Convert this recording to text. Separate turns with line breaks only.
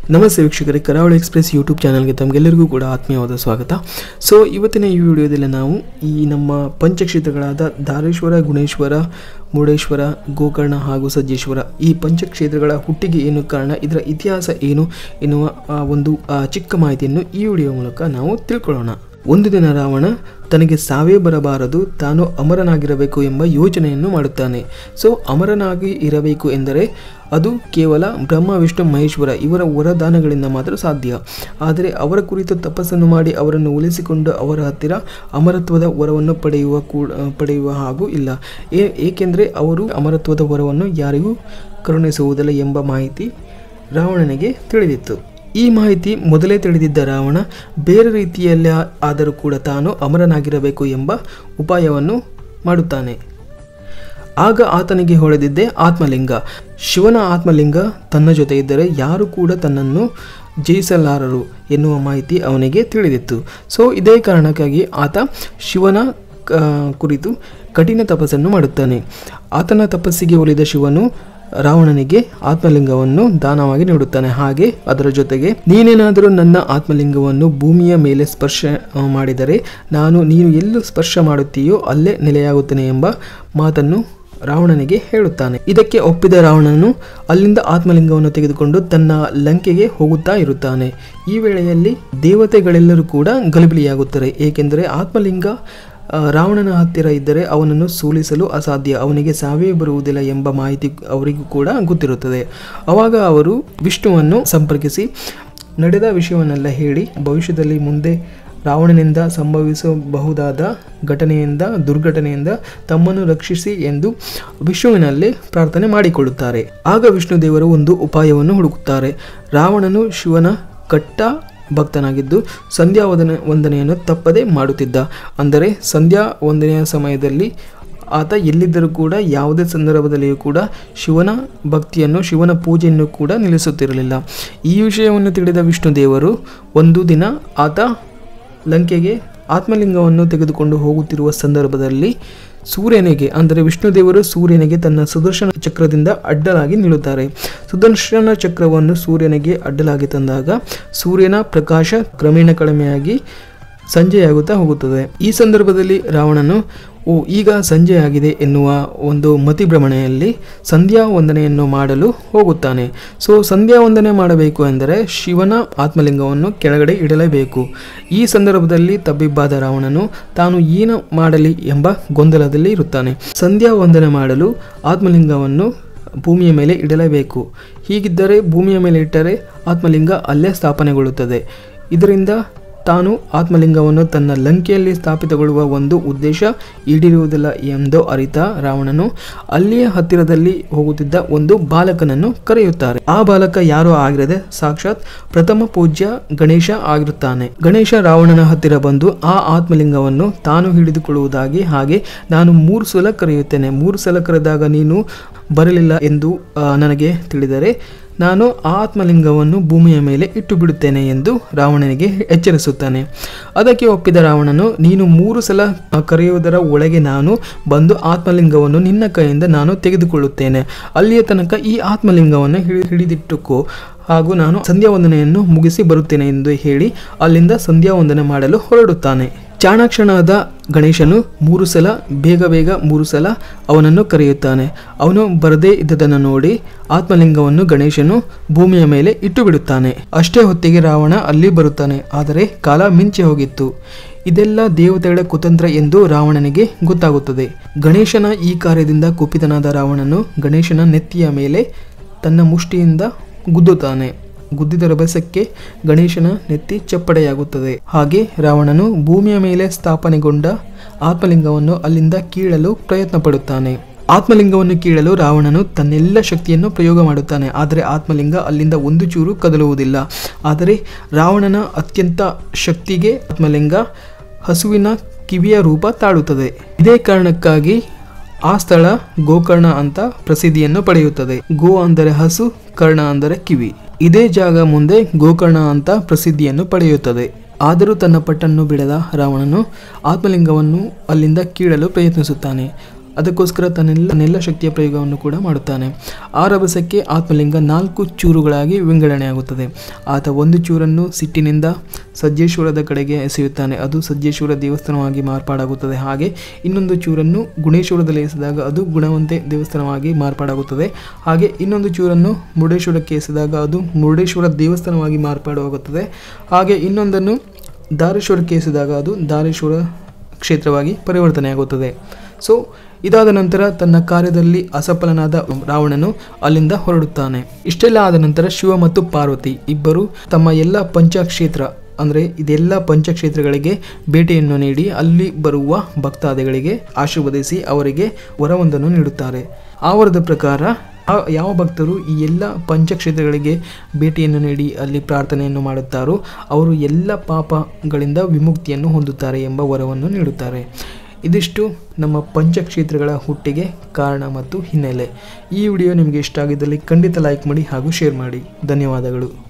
ನಮಸ್ತೆ ವೀಕ್ಷಕರೇ ಕರಾವಳಿ ಎಕ್ಸ್ಪ್ರೆಸ್ ಯೂಟ್ಯೂಬ್ ಚಾನಲ್ಗೆ ತಮಗೆಲ್ಲರಿಗೂ ಕೂಡ ಆತ್ಮೀಯವಾದ ಸ್ವಾಗತ ಸೊ ಇವತ್ತಿನ ಈ ವಿಡಿಯೋದಲ್ಲಿ ನಾವು ಈ ನಮ್ಮ ಪಂಚಕ್ಷೇತ್ರಗಳಾದ ಧಾರೇಶ್ವರ ಗುಣೇಶ್ವರ ಮುರುಡೇಶ್ವರ ಗೋಕರ್ಣ ಹಾಗೂ ಸಜ್ಜೇಶ್ವರ ಈ ಪಂಚಕ್ಷೇತ್ರಗಳ ಹುಟ್ಟಿಗೆ ಏನು ಕಾರಣ ಇದರ ಇತಿಹಾಸ ಏನು ಎನ್ನುವ ಆ, ಒಂದು ಆ, ಚಿಕ್ಕ ಮಾಹಿತಿಯನ್ನು ಈ ವಿಡಿಯೋ ಮೂಲಕ ನಾವು ತಿಳ್ಕೊಳ್ಳೋಣ ಒಂದು ದಿನ ರಾವಣ ತನಗೆ ಸಾವೇ ಬರಬಾರದು ತಾನು ಅಮರನಾಗಿರಬೇಕು ಎಂಬ ಯೋಚನೆಯನ್ನು ಮಾಡುತ್ತಾನೆ ಸೊ ಅಮರನಾಗಿ ಇರಬೇಕು ಎಂದರೆ ಅದು ಕೇವಲ ಬ್ರಹ್ಮ ವಿಷ್ಣು ಮಹೇಶ್ವರ ಇವರ ವರದಾನಗಳಿಂದ ಮಾತ್ರ ಸಾಧ್ಯ ಆದರೆ ಅವರ ಕುರಿತು ತಪಸ್ಸನ್ನು ಮಾಡಿ ಅವರನ್ನು ಉಳಿಸಿಕೊಂಡು ಅವರ ಹತ್ತಿರ ಅಮರತ್ವದ ವರವನ್ನು ಪಡೆಯುವ ಕೂಡ ಪಡೆಯುವ ಹಾಗೂ ಇಲ್ಲ ಏ ಏಕೆಂದರೆ ಅವರು ಅಮರತ್ವದ ವರವನ್ನು ಯಾರಿಗೂ ಕರುಣಿಸುವುದಿಲ್ಲ ಎಂಬ ಮಾಹಿತಿ ರಾವಣನಿಗೆ ತಿಳಿದಿತ್ತು ಈ ಮಾಹಿತಿ ಮೊದಲೇ ತಿಳಿದಿದ್ದ ರಾವಣ ಬೇರೆ ರೀತಿಯಲ್ಲಿ ಆದರೂ ಕೂಡ ತಾನು ಅಮರನಾಗಿರಬೇಕು ಎಂಬ ಉಪಾಯವನ್ನು ಮಾಡುತ್ತಾನೆ ಆಗ ಆತನಿಗೆ ಹೊಳೆದಿದ್ದೇ ಆತ್ಮಲಿಂಗ ಶಿವನ ಆತ್ಮಲಿಂಗ ತನ್ನ ಜೊತೆ ಇದ್ದರೆ ಯಾರು ಕೂಡ ತನ್ನನ್ನು ಜಯಿಸಲಾರರು ಎನ್ನುವ ಮಾಹಿತಿ ಅವನಿಗೆ ತಿಳಿದಿತ್ತು ಸೊ ಇದೇ ಕಾರಣಕ್ಕಾಗಿ ಆತ ಶಿವನ ಕ- ಕುರಿತು ಕಠಿಣ ತಪಸ್ಸನ್ನು ಮಾಡುತ್ತಾನೆ ಆತನ ತಪಸ್ಸಿಗೆ ಒಲಿದ ಶಿವನು ರಾವಣನಿಗೆ ಆತ್ಮಲಿಂಗವನ್ನು ದಾನವಾಗಿ ನೀಡುತ್ತಾನೆ ಹಾಗೆ ಅದರ ಜೊತೆಗೆ ನೀನೇನಾದರೂ ನನ್ನ ಆತ್ಮಲಿಂಗವನ್ನು ಭೂಮಿಯ ಮೇಲೆ ಸ್ಪರ್ಶ ಆ, ಮಾಡಿದರೆ ನಾನು ನೀನು ಎಲ್ಲೂ ಸ್ಪರ್ಶ ಮಾಡುತ್ತೀಯೋ ಅಲ್ಲೇ ನೆಲೆಯಾಗುತ್ತೇನೆ ಎಂಬ ಮಾತನ್ನು ರಾವಣನಿಗೆ ಹೇಳುತ್ತಾನೆ ಇದಕ್ಕೆ ಒಪ್ಪಿದ ರಾವಣನು ಅಲ್ಲಿಂದ ಆತ್ಮಲಿಂಗವನ್ನು ತೆಗೆದುಕೊಂಡು ತನ್ನ ಲಂಕೆಗೆ ಹೋಗುತ್ತಾ ಇರುತ್ತಾನೆ ಈ ವೇಳೆಯಲ್ಲಿ ದೇವತೆಗಳೆಲ್ಲರೂ ಕೂಡ ಗಲಿಬಿಲಿಯಾಗುತ್ತಾರೆ ಏಕೆಂದರೆ ಆತ್ಮಲಿಂಗ ಆ, ರಾವಣನ ಹತ್ತಿರ ಇದ್ದರೆ ಅವನನ್ನು ಸೋಲಿಸಲು ಅಸಾಧ್ಯ ಅವನಿಗೆ ಸಾವೇ ಬರುವುದಿಲ್ಲ ಎಂಬ ಮಾಹಿತಿ ಅವರಿಗೂ ಕೂಡ ಗೊತ್ತಿರುತ್ತದೆ ಅವಾಗ ಅವರು ವಿಷ್ಣುವನ್ನು ಸಂಪರ್ಕಿಸಿ ನಡೆದ ವಿಷಯವನ್ನೆಲ್ಲ ಹೇಳಿ ಭವಿಷ್ಯದಲ್ಲಿ ಮುಂದೆ ರಾವಣನಿಂದ ಸಂಭವಿಸಬಹುದಾದ ಘಟನೆಯಿಂದ ದುರ್ಘಟನೆಯಿಂದ ತಮ್ಮನ್ನು ರಕ್ಷಿಸಿ ಎಂದು ವಿಷ್ಣುವಿನಲ್ಲಿ ಪ್ರಾರ್ಥನೆ ಮಾಡಿಕೊಳ್ಳುತ್ತಾರೆ ಆಗ ವಿಷ್ಣು ದೇವರು ಒಂದು ಉಪಾಯವನ್ನು ಹುಡುಕುತ್ತಾರೆ ರಾವಣನು ಶಿವನ ಕಟ್ಟ ಭಕ್ತನಾಗಿದ್ದು ಸಂಧ್ಯಾ ವಂದನೆ ವಂದನೆಯನ್ನು ತಪ್ಪದೇ ಮಾಡುತ್ತಿದ್ದ ಅಂದರೆ ಸಂಧ್ಯಾ ವಂದನೆಯ ಸಮಯದಲ್ಲಿ ಆತ ಎಲ್ಲಿದ್ದರೂ ಕೂಡ ಯಾವುದೇ ಸಂದರ್ಭದಲ್ಲಿಯೂ ಕೂಡ ಶಿವನ ಭಕ್ತಿಯನ್ನು ಶಿವನ ಪೂಜೆಯನ್ನು ಕೂಡ ನಿಲ್ಲಿಸುತ್ತಿರಲಿಲ್ಲ ಈ ವಿಷಯವನ್ನು ತಿಳಿದ ವಿಷ್ಣು ದೇವರು ಒಂದು ದಿನ ಆತ ಲಂಕೆಗೆ ಆತ್ಮಲಿಂಗವನ್ನು ತೆಗೆದುಕೊಂಡು ಹೋಗುತ್ತಿರುವ ಸಂದರ್ಭದಲ್ಲಿ ಸೂರ್ಯನಿಗೆ ಅಂದರೆ ವಿಷ್ಣುದೇವರು ಸೂರ್ಯನಿಗೆ ತನ್ನ ಸುದರ್ಶನ ಚಕ್ರದಿಂದ ಅಡ್ಡಲಾಗಿ ನಿಲ್ಲುತ್ತಾರೆ ಸುದರ್ಶನ ಚಕ್ರವನ್ನು ಸೂರ್ಯನಿಗೆ ಅಡ್ಡಲಾಗಿ ತಂದಾಗ ಸೂರ್ಯನ ಪ್ರಕಾಶ ಕ್ರಮೇಣ ಕಡಿಮೆಯಾಗಿ ಸಂಜೆಯಾಗುತ್ತಾ ಹೋಗುತ್ತದೆ ಈ ಸಂದರ್ಭದಲ್ಲಿ ರಾವಣನು ಓ ಈಗ ಸಂಜೆ ಆಗಿದೆ ಎನ್ನುವ ಒಂದು ಮತಿಭ್ರಮಣೆಯಲ್ಲಿ ಸಂಧ್ಯಾ ವಂದನೆಯನ್ನು ಮಾಡಲು ಹೋಗುತ್ತಾನೆ ಸೊ ಸಂಧ್ಯಾ ವಂದನೆ ಮಾಡಬೇಕು ಎಂದರೆ ಶಿವನ ಆತ್ಮಲಿಂಗವನ್ನು ಕೆಳಗಡೆ ಇಡಲೇಬೇಕು ಈ ಸಂದರ್ಭದಲ್ಲಿ ತಬ್ಬಿಬ್ಬಾದ ರಾವಣನು ತಾನು ಏನು ಮಾಡಲಿ ಎಂಬ ಗೊಂದಲದಲ್ಲಿ ಇರುತ್ತಾನೆ ಸಂಧ್ಯಾ ವಂದನೆ ಮಾಡಲು ಆತ್ಮಲಿಂಗವನ್ನು ಭೂಮಿಯ ಮೇಲೆ ಇಡಲೇಬೇಕು ಹೀಗಿದ್ದರೆ ಭೂಮಿಯ ಮೇಲೆ ಇಟ್ಟರೆ ಆತ್ಮಲಿಂಗ ಅಲ್ಲೇ ಸ್ಥಾಪನೆಗೊಳ್ಳುತ್ತದೆ ಇದರಿಂದ ತಾನು ಆತ್ಮಲಿಂಗವನ್ನು ತನ್ನ ಲಂಕೆಯಲ್ಲಿ ಸ್ಥಾಪಿತಗೊಳ್ಳುವ ಒಂದು ಉದ್ದೇಶ ಈಡೇರುವುದಿಲ್ಲ ಎಂದು ಅರಿತ ರಾವಣನು ಅಲ್ಲಿಯ ಹತ್ತಿರದಲ್ಲಿ ಹೋಗುತ್ತಿದ್ದ ಒಂದು ಬಾಲಕನನ್ನು ಕರೆಯುತ್ತಾರೆ ಆ ಬಾಲಕ ಯಾರೋ ಆಗಿರದೆ ಸಾಕ್ಷಾತ್ ಪ್ರಥಮ ಪೂಜ್ಯ ಗಣೇಶ ಆಗಿರುತ್ತಾನೆ ಗಣೇಶ ರಾವಣನ ಹತ್ತಿರ ಬಂದು ಆ ಆತ್ಮಲಿಂಗವನ್ನು ತಾನು ಹಿಡಿದುಕೊಳ್ಳುವುದಾಗಿ ಹಾಗೆ ನಾನು ಮೂರು ಸಲ ಕರೆಯುತ್ತೇನೆ ಮೂರು ಸಲ ಕರೆದಾಗ ನೀನು ಬರಲಿಲ್ಲ ಎಂದು ಆ, ನನಗೆ ತಿಳಿದರೆ ನಾನು ಆ ಆತ್ಮಲಿಂಗವನ್ನು ಭೂಮಿಯ ಮೇಲೆ ಇಟ್ಟು ಬಿಡುತ್ತೇನೆ ಎಂದು ರಾವಣನಿಗೆ ಎಚ್ಚರಿಸುತ್ತಾನೆ ಅದಕ್ಕೆ ಒಪ್ಪಿದ ರಾವಣನು ನೀನು ಮೂರು ಸಲ ಕರೆಯುವುದರ ಒಳಗೆ ನಾನು ಬಂದು ಆತ್ಮಲಿಂಗವನ್ನು ನಿನ್ನ ಕೈಯಿಂದ ನಾನು ತೆಗೆದುಕೊಳ್ಳುತ್ತೇನೆ ಅಲ್ಲಿಯ ತನಕ ಈ ಆತ್ಮಲಿಂಗವನ್ನು ಹಿಡಿ ಹಿಡಿದಿಟ್ಟುಕೋ ಹಾಗೂ ನಾನು ಸಂಧ್ಯಾ ವಂದನೆಯನ್ನು ಮುಗಿಸಿ ಬರುತ್ತೇನೆ ಎಂದು ಹೇಳಿ ಅಲ್ಲಿಂದ ಸಂಧ್ಯಾ ವಂದನೆ ಮಾಡಲು ಹೊರಡುತ್ತಾನೆ ಚಾಣಾಕ್ಷನಾದ ಗಣೇಶನು ಮೂರು ಸಲ ಬೇಗ ಬೇಗ ಮೂರು ಸಲ ಅವನನ್ನು ಕರೆಯುತ್ತಾನೆ ಅವನು ಬರದೇ ಇದ್ದದನ್ನು ನೋಡಿ ಆತ್ಮಲಿಂಗವನ್ನು ಗಣೇಶನು ಭೂಮಿಯ ಮೇಲೆ ಇಟ್ಟು ಬಿಡುತ್ತಾನೆ ಅಷ್ಟೇ ಹೊತ್ತಿಗೆ ರಾವಣ ಅಲ್ಲಿ ಬರುತ್ತಾನೆ ಆದರೆ ಕಾಲ ಮಿಂಚಿ ಹೋಗಿತ್ತು ಇದೆಲ್ಲ ದೇವತೆಗಳ ಕುತಂತ್ರ ಎಂದು ರಾವಣನಿಗೆ ಗೊತ್ತಾಗುತ್ತದೆ ಗಣೇಶನ ಈ ಕಾರ್ಯದಿಂದ ಕುಪಿತನಾದ ರಾವಣನು ಗಣೇಶನ ನೆತ್ತಿಯ ಮೇಲೆ ತನ್ನ ಮುಷ್ಟಿಯಿಂದ ಗುದ್ದುತ್ತಾನೆ ಗುದ್ದಿದ ರಭಸಕ್ಕೆ ಗಣೇಶನ ನೆತ್ತಿ ಚಪ್ಪಡೆಯಾಗುತ್ತದೆ ಹಾಗೆ ರಾವಣನು ಭೂಮಿಯ ಮೇಲೆ ಸ್ಥಾಪನೆಗೊಂಡ ಆತ್ಮಲಿಂಗವನ್ನು ಅಲ್ಲಿಂದ ಕೀಳಲು ಪ್ರಯತ್ನ ಪಡುತ್ತಾನೆ ಆತ್ಮಲಿಂಗವನ್ನು ಕೀಳಲು ರಾವಣನು ತನ್ನೆಲ್ಲ ಶಕ್ತಿಯನ್ನು ಪ್ರಯೋಗ ಮಾಡುತ್ತಾನೆ ಆದರೆ ಆತ್ಮಲಿಂಗ ಅಲ್ಲಿಂದ ಒಂದು ಚೂರು ಕದಲುವುದಿಲ್ಲ ಆದರೆ ರಾವಣನ ಅತ್ಯಂತ ಶಕ್ತಿಗೆ ಆತ್ಮಲಿಂಗ ಹಸುವಿನ ಕಿವಿಯ ರೂಪ ತಾಳುತ್ತದೆ ಇದೇ ಕಾರಣಕ್ಕಾಗಿ ಆ ಸ್ಥಳ ಗೋಕರ್ಣ ಅಂತ ಪ್ರಸಿದ್ಧಿಯನ್ನು ಪಡೆಯುತ್ತದೆ ಗೋ ಅಂದರೆ ಹಸು ಕರ್ಣ ಅಂದರೆ ಕಿವಿ ಇದೇ ಜಾಗ ಮುಂದೆ ಗೋಕರ್ಣ ಅಂತ ಪ್ರಸಿದ್ಧಿಯನ್ನು ಪಡೆಯುತ್ತದೆ ಆದರೂ ತನ್ನ ಪಟ್ಟನ್ನು ಬಿಡದ ರಾವಣನು ಆತ್ಮಲಿಂಗವನ್ನು ಅಲ್ಲಿಂದ ಕೀಳಲು ಪ್ರಯತ್ನಿಸುತ್ತಾನೆ ಅದಕ್ಕೋಸ್ಕರ ತನ್ನೆಲ್ಲ ತನ್ನೆಲ್ಲ ಶಕ್ತಿಯ ಪ್ರಯೋಗವನ್ನು ಕೂಡ ಮಾಡುತ್ತಾನೆ ಆ ರಭಸಕ್ಕೆ ಆತ್ಮಲಿಂಗ ನಾಲ್ಕು ಚೂರುಗಳಾಗಿ ವಿಂಗಡಣೆಯಾಗುತ್ತದೆ ಆತ ಒಂದು ಚೂರನ್ನು ಸಿಟ್ಟಿನಿಂದ ಸಜ್ಜೇಶ್ವರದ ಕಡೆಗೆ ಎಸೆಯುತ್ತಾನೆ ಅದು ಸಜ್ಜೇಶ್ವರ ದೇವಸ್ಥಾನವಾಗಿ ಮಾರ್ಪಾಡಾಗುತ್ತದೆ ಹಾಗೆ ಇನ್ನೊಂದು ಚೂರನ್ನು ಗುಣೇಶ್ವರದಲ್ಲಿ ಎಸೆದಾಗ ಅದು ಗುಣವಂತೆ ದೇವಸ್ಥಾನವಾಗಿ ಮಾರ್ಪಾಡಾಗುತ್ತದೆ ಹಾಗೆ ಇನ್ನೊಂದು ಚೂರನ್ನು ಮುರುಡೇಶ್ವರಕ್ಕೆ ಎಸೆದಾಗ ಅದು ಮುರುಡೇಶ್ವರ ದೇವಸ್ಥಾನವಾಗಿ ಮಾರ್ಪಾಡಾಗುತ್ತದೆ ಹಾಗೆ ಇನ್ನೊಂದನ್ನು ದಾರೇಶ್ವರಕ್ಕೆ ಎಸೆದಾಗ ಅದು ದಾರೇಶ್ವರ ಕ್ಷೇತ್ರವಾಗಿ ಪರಿವರ್ತನೆಯಾಗುತ್ತದೆ ಸೊ ಇದಾದ ನಂತರ ತನ್ನ ಕಾರ್ಯದಲ್ಲಿ ಅಸಫಲನಾದ ರಾವಣನು ಅಲ್ಲಿಂದ ಹೊರಡುತ್ತಾನೆ ಇಷ್ಟೆಲ್ಲ ಆದ ನಂತರ ಶಿವ ಮತ್ತು ಪಾರ್ವತಿ ಇಬ್ಬರು ತಮ್ಮ ಎಲ್ಲ ಪಂಚಕ್ಷೇತ್ರ ಅಂದರೆ ಇದೆಲ್ಲ ಪಂಚಕ್ಷೇತ್ರಗಳಿಗೆ ಭೇಟಿಯನ್ನು ನೀಡಿ ಅಲ್ಲಿ ಬರುವ ಭಕ್ತಾದಿಗಳಿಗೆ ಆಶೀರ್ವದಿಸಿ ಅವರಿಗೆ ವರವೊಂದನ್ನು ನೀಡುತ್ತಾರೆ ಆ ವರದ ಪ್ರಕಾರ ಆ ಯಾವ ಭಕ್ತರು ಈ ಎಲ್ಲ ಪಂಚಕ್ಷೇತ್ರಗಳಿಗೆ ಭೇಟಿಯನ್ನು ನೀಡಿ ಅಲ್ಲಿ ಪ್ರಾರ್ಥನೆಯನ್ನು ಮಾಡುತ್ತಾರೋ ಅವರು ಎಲ್ಲ ಪಾಪಗಳಿಂದ ವಿಮುಕ್ತಿಯನ್ನು ಹೊಂದುತ್ತಾರೆ ಎಂಬ ವರವನ್ನು ನೀಡುತ್ತಾರೆ ಇದಿಷ್ಟು ನಮ್ಮ ಪಂಚಕ್ಷೇತ್ರಗಳ ಹುಟ್ಟಿಗೆ ಕಾರಣ ಮತ್ತು ಹಿನ್ನೆಲೆ ಈ ವಿಡಿಯೋ ನಿಮಗೆ ಇಷ್ಟ ಆಗಿದ್ದಲ್ಲಿ ಖಂಡಿತ ಲೈಕ್ ಮಾಡಿ ಹಾಗೂ ಶೇರ್ ಮಾಡಿ ಧನ್ಯವಾದಗಳು